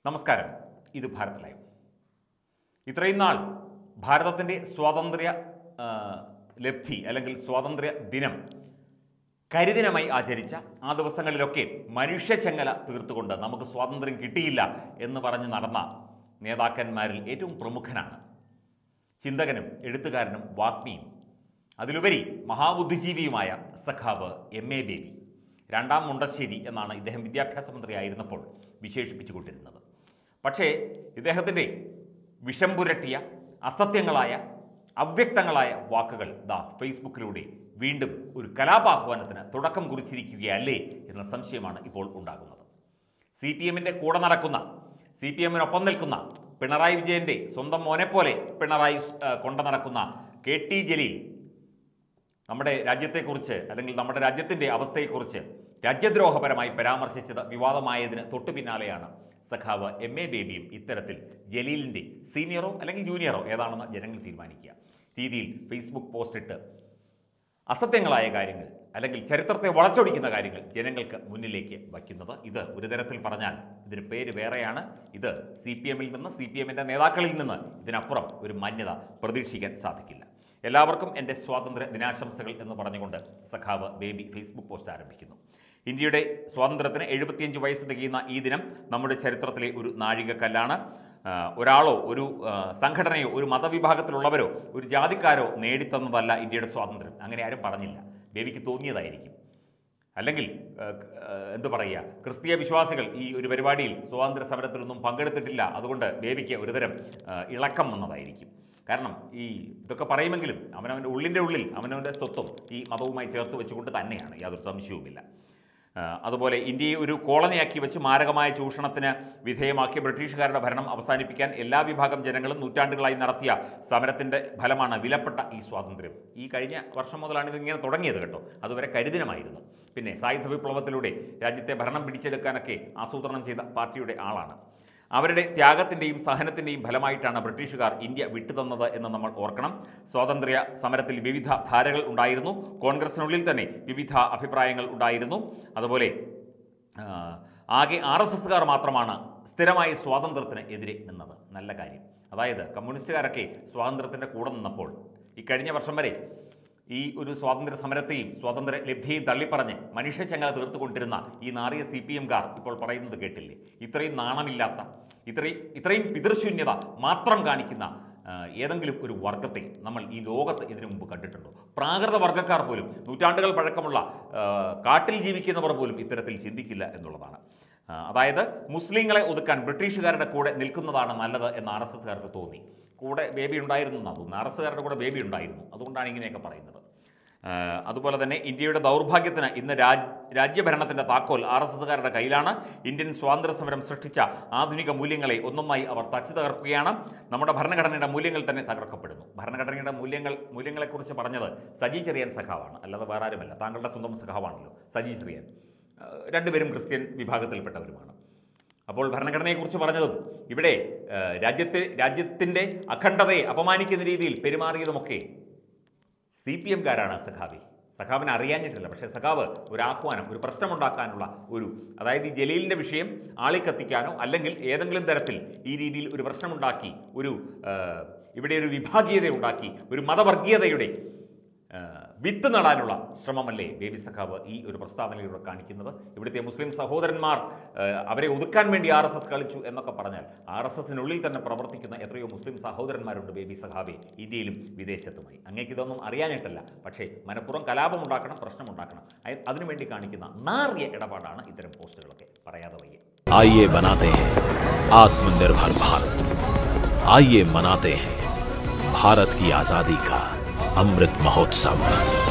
നമസ്കാരം ഇത് ഭാരത് ലൈവ് ഇത്രയും നാൾ ഭാരതത്തിൻ്റെ സ്വാതന്ത്ര്യ ആ, ലബ്ധി അല്ലെങ്കിൽ സ്വാതന്ത്ര്യ ദിനം കരിദിനമായി ആചരിച്ച ആ ദിവസങ്ങളിലൊക്കെ മനുഷ്യച്ചങ്ങല തീർത്തുകൊണ്ട് നമുക്ക് സ്വാതന്ത്ര്യം കിട്ടിയില്ല എന്ന് പറഞ്ഞ് നടന്ന നേതാക്കന്മാരിൽ ഏറ്റവും പ്രമുഖനാണ് ചിന്തകനും എഴുത്തുകാരനും വാഗ്മിയും അതിലുപരി മഹാബുദ്ധിജീവിയുമായ സഖാവ് എം എ ബേബി രണ്ടാം മുണ്ടശ്ശേരി എന്നാണ് ഇദ്ദേഹം വിദ്യാഭ്യാസ മന്ത്രിയായിരുന്നപ്പോൾ വിശേഷിപ്പിച്ചുകൊണ്ടിരുന്നത് പക്ഷേ ഇദ്ദേഹത്തിൻ്റെ വിഷം പുരട്ടിയ അസത്യങ്ങളായ അവ്യക്തങ്ങളായ വാക്കുകൾ ദാ ഫേസ്ബുക്കിലൂടെ വീണ്ടും ഒരു കലാപാഹ്വാനത്തിന് തുടക്കം കുറിച്ചിരിക്കുകയല്ലേ എന്ന സംശയമാണ് ഇപ്പോൾ ഉണ്ടാകുന്നത് സി പി എമ്മിൻ്റെ കൂടെ നടക്കുന്ന സി പി എമ്മിനൊപ്പം നിൽക്കുന്ന പിണറായി വിജയൻ്റെ സ്വന്തം മോനെപ്പോലെ പിണറായി ആ, കൊണ്ടു നടക്കുന്ന കെ ടി ജലീൽ നമ്മുടെ രാജ്യത്തെക്കുറിച്ച് അല്ലെങ്കിൽ നമ്മുടെ രാജ്യത്തിൻ്റെ അവസ്ഥയെക്കുറിച്ച് രാജ്യദ്രോഹപരമായി പരാമർശിച്ചത് വിവാദമായതിന് തൊട്ടു പിന്നാലെയാണ് സഖാവ് എം എ ബേബിയും ഇത്തരത്തിൽ ജലീലിൻ്റെ സീനിയറോ അല്ലെങ്കിൽ ജൂനിയറോ ഏതാണെന്ന് ജനങ്ങൾ തീരുമാനിക്കുക രീതിയിൽ ഫേസ്ബുക്ക് പോസ്റ്റ് ഇട്ട് അസത്യങ്ങളായ കാര്യങ്ങൾ അല്ലെങ്കിൽ ചരിത്രത്തെ വളച്ചൊടിക്കുന്ന കാര്യങ്ങൾ ജനങ്ങൾക്ക് മുന്നിലേക്ക് വയ്ക്കുന്നത് ഇത് ഒരു തരത്തിൽ പറഞ്ഞാൽ ഇതിന് പേര് വേറെയാണ് ഇത് സി പി എമ്മിൽ നിന്ന് സി പി എമ്മിൻ്റെ നേതാക്കളിൽ നിന്ന് ഇതിനപ്പുറം ഒരു മാന്യത പ്രതീക്ഷിക്കാൻ സാധിക്കില്ല എല്ലാവർക്കും എൻ്റെ സ്വാതന്ത്ര്യ ദിനാശംസകൾ എന്ന് പറഞ്ഞുകൊണ്ട് സഖാവ് ബേബി ഫേസ്ബുക്ക് പോസ്റ്റ് ആരംഭിക്കുന്നു ഇന്ത്യയുടെ സ്വാതന്ത്ര്യത്തിന് എഴുപത്തിയഞ്ച് വയസ്സ് തികയുന്ന ഈ ദിനം നമ്മുടെ ചരിത്രത്തിലെ ഒരു നാഴികക്കല്ലാണ് ആ, ഒരാളോ ഒരു ആ, സംഘടനയോ ഒരു മതവിഭാഗത്തിലുള്ളവരോ ഒരു ജാതിക്കാരോ നേടിത്തന്നതല്ല ഇന്ത്യയുടെ സ്വാതന്ത്ര്യം അങ്ങനെ ആരും പറഞ്ഞില്ല ബേബിക്ക് തോന്നിയതായിരിക്കും അല്ലെങ്കിൽ ആ, ആ, എന്തു പറയുക ക്രിസ്തീയ വിശ്വാസികൾ ഈ ഒരു പരിപാടിയിൽ സ്വാതന്ത്ര്യ സമരത്തിലൊന്നും പങ്കെടുത്തിട്ടില്ല അതുകൊണ്ട് ബേബിക്ക് ഒരുതരം ആ, ഇളക്കം വന്നതായിരിക്കും കാരണം ഈ ഇതൊക്കെ പറയുമെങ്കിലും അവനവൻ്റെ ഉള്ളിൻ്റെ ഉള്ളിൽ അവനവൻ്റെ സ്വത്വം ഈ മതവുമായി ചേർത്ത് വെച്ചുകൊണ്ട് തന്നെയാണ് യാതൊരു സംശയവുമില്ല ആ, അതുപോലെ ഇന്ത്യയെ ഒരു കോളനിയാക്കി വെച്ച് മാരകമായ ചൂഷണത്തിന് വിധേയമാക്കിയ ബ്രിട്ടീഷുകാരുടെ ഭരണം അവസാനിപ്പിക്കാൻ എല്ലാ വിഭാഗം ജനങ്ങളും നൂറ്റാണ്ടുകളായി നടത്തിയ സമരത്തിൻ്റെ ഫലമാണ് വിലപ്പെട്ട ഈ സ്വാതന്ത്ര്യം ഈ കഴിഞ്ഞ വർഷം മുതലാണ് ഇതിങ്ങനെ തുടങ്ങിയത് കേട്ടോ അതുവരെ കരുദിനമായിരുന്നു പിന്നെ സായുധ വിപ്ലവത്തിലൂടെ രാജ്യത്തെ ഭരണം പിടിച്ചെടുക്കാനൊക്കെ ആസൂത്രണം ചെയ്ത പാർട്ടിയുടെ ആളാണ് അവരുടെ ത്യാഗത്തിൻ്റെയും സഹനത്തിൻ്റെയും ഫലമായിട്ടാണ് ബ്രിട്ടീഷുകാർ ഇന്ത്യ വിട്ടുതന്നത് എന്ന് നമ്മൾ ഓർക്കണം സ്വാതന്ത്ര്യ സമരത്തിൽ വിവിധ ധാരകൾ ഉണ്ടായിരുന്നു കോൺഗ്രസിനുള്ളിൽ തന്നെ വിവിധ അഭിപ്രായങ്ങൾ ഉണ്ടായിരുന്നു അതുപോലെ ആ, ആകെ ആർ എസ് എസ്സുകാർ മാത്രമാണ് സ്ഥിരമായി സ്വാതന്ത്ര്യത്തിന് എതിരെ നിന്നത് നല്ല കാര്യം അതായത് കമ്മ്യൂണിസ്റ്റുകാരൊക്കെ സ്വാതന്ത്ര്യത്തിൻ്റെ കൂടെ നിന്നപ്പോൾ ഈ കഴിഞ്ഞ വർഷം വരെ ഈ ഒരു സ്വാതന്ത്ര്യ സമരത്തെയും സ്വാതന്ത്ര്യ ലബ്ധിയെയും തള്ളിപ്പറഞ്ഞ് മനുഷ്യച്ചങ്ങല തീർത്തുകൊണ്ടിരുന്ന ഈ നാറിയ സി പി എംകാർ ഇപ്പോൾ പറയുന്നത് കേട്ടില്ലേ ഇത്രയും നാണമില്ലാത്ത ഇത്രയും ഇത്രയും പിതൃശൂന്യത മാത്രം കാണിക്കുന്ന ആ, ഏതെങ്കിലും ഒരു വർഗത്തെ നമ്മൾ ഈ ലോകത്ത് ഇതിനു മുമ്പ് കണ്ടിട്ടുണ്ടോ പ്രാകൃത വർഗ്ഗക്കാർ പോലും നൂറ്റാണ്ടുകൾ പഴക്കമുള്ള ആ, കാട്ടിൽ ജീവിക്കുന്നവർ പോലും ഇത്തരത്തിൽ ചിന്തിക്കില്ല എന്നുള്ളതാണ് ആ, അതായത് മുസ്ലിങ്ങളെ ഒതുക്കാൻ ബ്രിട്ടീഷുകാരുടെ കൂടെ നിൽക്കുന്നതാണ് നല്ലത് എന്ന് ആർ എസ് എസ്കാർക്ക് തോന്നി കൂടെ ബേബി ഉണ്ടായിരുന്നു എന്നാണ് തോന്നുന്നത് ആർ എസ് എസ്കാരുടെ കൂടെ ബേബി ഉണ്ടായിരുന്നു അതുകൊണ്ടാണ് ഇങ്ങനെയൊക്കെ പറയുന്നത് ആ, അതുപോലെ തന്നെ ഇന്ത്യയുടെ ദൗർഭാഗ്യത്തിന് ഇന്ന് രാജ് രാജ്യഭരണത്തിൻ്റെ താക്കോൽ ആർ എസ് എസ്സുകാരുടെ കയ്യിലാണ് ഇന്ത്യൻ സ്വാതന്ത്ര്യ സമരം സൃഷ്ടിച്ച ആധുനിക മൂല്യങ്ങളെ ഒന്നൊന്നായി അവർ തച്ചു തകർക്കുകയാണ് നമ്മുടെ ഭരണഘടനയുടെ മൂല്യങ്ങൾ തന്നെ തകർക്കപ്പെടുന്നു ഭരണഘടനയുടെ മൂല്യങ്ങൾ മൂല്യങ്ങളെക്കുറിച്ച് പറഞ്ഞത് സജി ചെറിയൻ സഖാവാണ് അല്ലാതെ വേറെ ആരുമല്ല താങ്കളുടെ സ്വന്തം സഖാവാണല്ലോ സജി ചെറിയൻ ആ, രണ്ടുപേരും ക്രിസ്ത്യൻ വിഭാഗത്തിൽപ്പെട്ടവരുമാണ് അപ്പോൾ ഭരണഘടനയെക്കുറിച്ച് പറഞ്ഞതും ഇവിടെ ആ, രാജ്യത്തെ രാജ്യത്തിൻ്റെ അഖണ്ഡതയെ അപമാനിക്കുന്ന രീതിയിൽ പെരുമാറിയതുമൊക്കെ സി പി എംകാരാണ് സഖാവി സഖാവിനെ അറിയാഞ്ഞിട്ടില്ല പക്ഷേ സഖാവ് ഒരു ആഹ്വാനം ഒരു പ്രശ്നമുണ്ടാക്കാനുള്ള ഒരു അതായത് ഈ ജലീലിൻ്റെ വിഷയം ആളിക്കത്തിക്കാനോ അല്ലെങ്കിൽ ഏതെങ്കിലും തരത്തിൽ ഈ രീതിയിൽ ഒരു പ്രശ്നമുണ്ടാക്കി ഒരു ആ, ഇവിടെ ഒരു വിഭാഗീയത ഉണ്ടാക്കി ഒരു മതവർഗീയതയുടെ ആ, വിത്ത് നടാനുള്ള ശ്രമമല്ലേ ബേബി സഖാവ് ഈ ഒരു പ്രസ്താവനയിലൂടെ കാണിക്കുന്നത് ഇവിടുത്തെ മുസ്ലിം സഹോദരന്മാർ ആ, അവരെ ഒതുക്കാൻ വേണ്ടി ആർ എസ് എസ് കളിച്ചു എന്നൊക്കെ പറഞ്ഞാൽ ആർ എസ് എസിനുള്ളിൽ തന്നെ പ്രവർത്തിക്കുന്ന എത്രയോ മുസ്ലിം സഹോദരന്മാരുണ്ട് ബേബി സഖാവെ ഇന്ത്യയിലും വിദേശത്തുമായി അങ്ങേക്ക് ഇതൊന്നും അറിയാനായിട്ടല്ല പക്ഷേ മനഃപൂർവ്വം കലാപമുണ്ടാക്കണം പ്രശ്നമുണ്ടാക്കണം അയ- അതിനുവേണ്ടി കാണിക്കുന്ന നാറിയ ഇടപാടാണ് ഇത്തരം പോസ്റ്റുകളൊക്കെ പറയാതെ വയ്യ आइए बनाते हैं आत्मनिर्भर भारत आइए मनाते हैं भारत की आजादी का अमृत महोत्सव